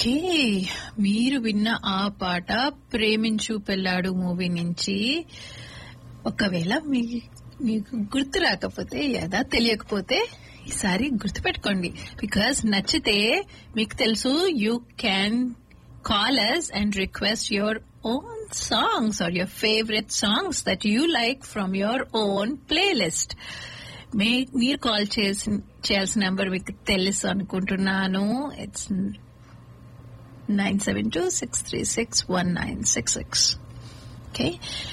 okay మీరు విన్న ఆ పాట ప్రేమించు పెళ్ళాడు మూవీ నుంచి ఒకవేళ మీ మీకు గుర్తు రాకపోతే యదా తెలియకపోతే ఈసారి గుర్తుపెట్టుకోండి బికాస్ నచ్చితే మీకు తెలుసు you can call us and request your own songs or your favourite songs that you like from your own playlist మీ మీరు కాల్ చేసి చేయాల్సిన నెంబర్ మీకు తెలుసు అనుకుంటున్నాను it's nine seven two six three six one nine six six okay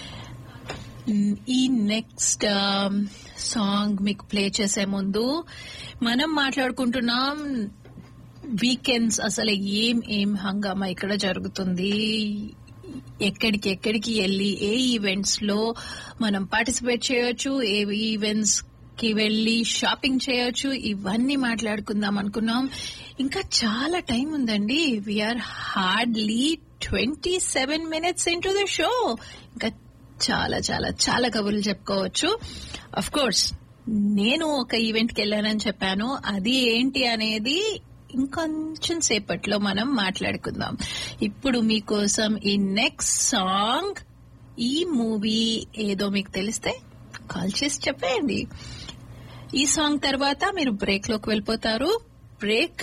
ఈ next song మీకు ప్లే చేసే ముందు మనం మాట్లాడుకుంటున్నాం వీకెండ్స్ అసలు ఏం ఏం హంగామా ఇక్కడ జరుగుతుంది ఎక్కడికి ఎక్కడికి వెళ్ళి ఏ ఈవెంట్స్ లో మనం పార్టిసిపేట్ చేయొచ్చు ఏ ఈవెంట్స్ కి వెళ్ళి షాపింగ్ చేయొచ్చు ఇవన్నీ మాట్లాడుకుందాం అనుకున్నాం ఇంకా చాలా టైం ఉందండి we're hardly twenty seven minutes into the show ఇంకా చాలా చాలా చాలా కబుర్లు చెప్పుకోవచ్చు అఫ్ కోర్స్ నేను ఒక ఈవెంట్ కి వెళ్ళానని చెప్పాను అది ఏంటి అనేది ఇంకొంచెం సేపట్లో మనం మాట్లాడుకుందాం ఇప్పుడు మీకోసం ఈ నెక్స్ట్ సాంగ్ ఈ మూవీ ఏదో మీకు తెలిస్తే కాల్ చేసి చెప్పేయండి ఈ సాంగ్ తర్వాత మీరు బ్రేక్ లోకి వెళ్ళిపోతారు బ్రేక్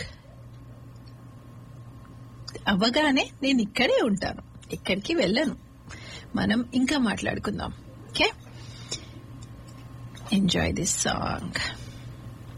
అవ్వగానే నేను ఇక్కడే ఉంటాను ఎక్కడికి వెళ్ళను మనం ఇంకా మాట్లాడుకుందాం ఓకే ఎంజాయ్ దిస్ సాంగ్